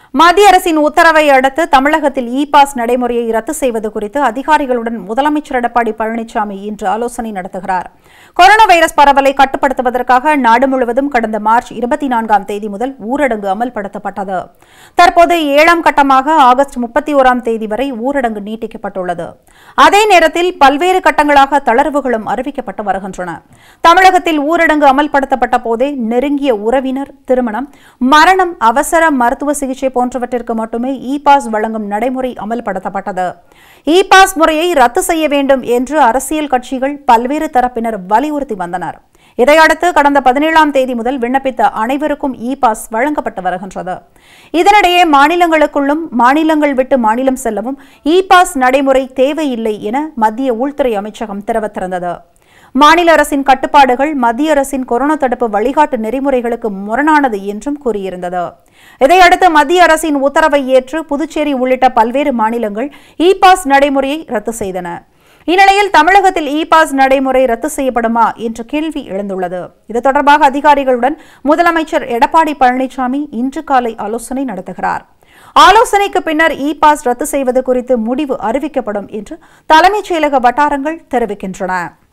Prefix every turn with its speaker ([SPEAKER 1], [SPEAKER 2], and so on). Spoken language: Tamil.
[SPEAKER 1] மத்திய அரசின் உத்தரவை அடுத்து தமிழகத்தில் இ பாஸ் நடைமுறையை ரத்து செய்வது குறித்து அதிகாரிகளுடன் முதலமைச்சர் எடப்பாடி பழனிசாமி இன்று ஆலோசனை நடத்துகிறார் கொரோனா வைரஸ் பரவலை கட்டுப்படுத்துவதற்காக நாடு முழுவதும் கடந்த மார்ச் இருபத்தி நான்காம் தேதி முதல் ஊரடங்கு அமல்படுத்தப்பட்டது தற்போது ஏழாம் கட்டமாக ஆகஸ்ட் முப்பத்தி ஓராம் தேதி வரை ஊரடங்கு நீட்டிக்கப்பட்டுள்ளது அதே நேரத்தில் பல்வேறு கட்டங்களாக தளர்வுகளும் அறிவிக்கப்பட்டு வருகின்றன தமிழகத்தில் ஊரடங்கு அமல்படுத்தப்பட்ட போதே நெருங்கிய உறவினர் திருமணம் மரணம் அவசர மருத்துவ சிகிச்சை போன்றவற்றிற்கு மட்டுமே இ பாஸ் வழங்கும் நடைமுறை அமல்படுத்தப்பட்டது இ பாஸ் முறையை ரத்து செய்ய வேண்டும் என்று அரசியல் கட்சிகள் பல்வேறு தரப்பினர் வலியுறுத்தி வந்தனர் இதையடுத்து கடந்த பதினேழாம் தேதி முதல் விண்ணப்பித்த அனைவருக்கும் இ பாஸ் வழங்கப்பட்டு வருகின்றது இதனிடையே மாநிலங்களுக்குள்ளும் மாநிலங்கள் விட்டு மாநிலம் செல்லவும் இ பாஸ் நடைமுறை தேவையில்லை என மத்திய உள்துறை அமைச்சகம் தெரிவித்திருந்தது மாநில அரசின் கட்டுப்பாடுகள் மத்திய அரசின் கொரோனா தடுப்பு வழிகாட்டு நெறிமுறைகளுக்கு முரணானது என்றும் கூறியிருந்தது இதையடுத்து மத்திய அரசின் உத்தரவை ஏற்று புதுச்சேரி உள்ளிட்ட பல்வேறு மாநிலங்கள் இ பாஸ் நடைமுறையை ரத்து செய்தன இந்நிலையில் தமிழகத்தில் இ பாஸ் நடைமுறை ரத்து செய்யப்படுமா என்ற கேள்வி எழுந்துள்ளது இது தொடர்பாக அதிகாரிகளுடன் முதலமைச்சர் எடப்பாடி பழனிசாமி இன்று காலை ஆலோசனை நடத்துகிறார் ஆலோசனைக்கு பின்னர் இ பாஸ் ரத்து செய்வது குறித்து முடிவு அறிவிக்கப்படும் என்று தலைமைச் செயலக வட்டாரங்கள் தெரிவிக்கின்றன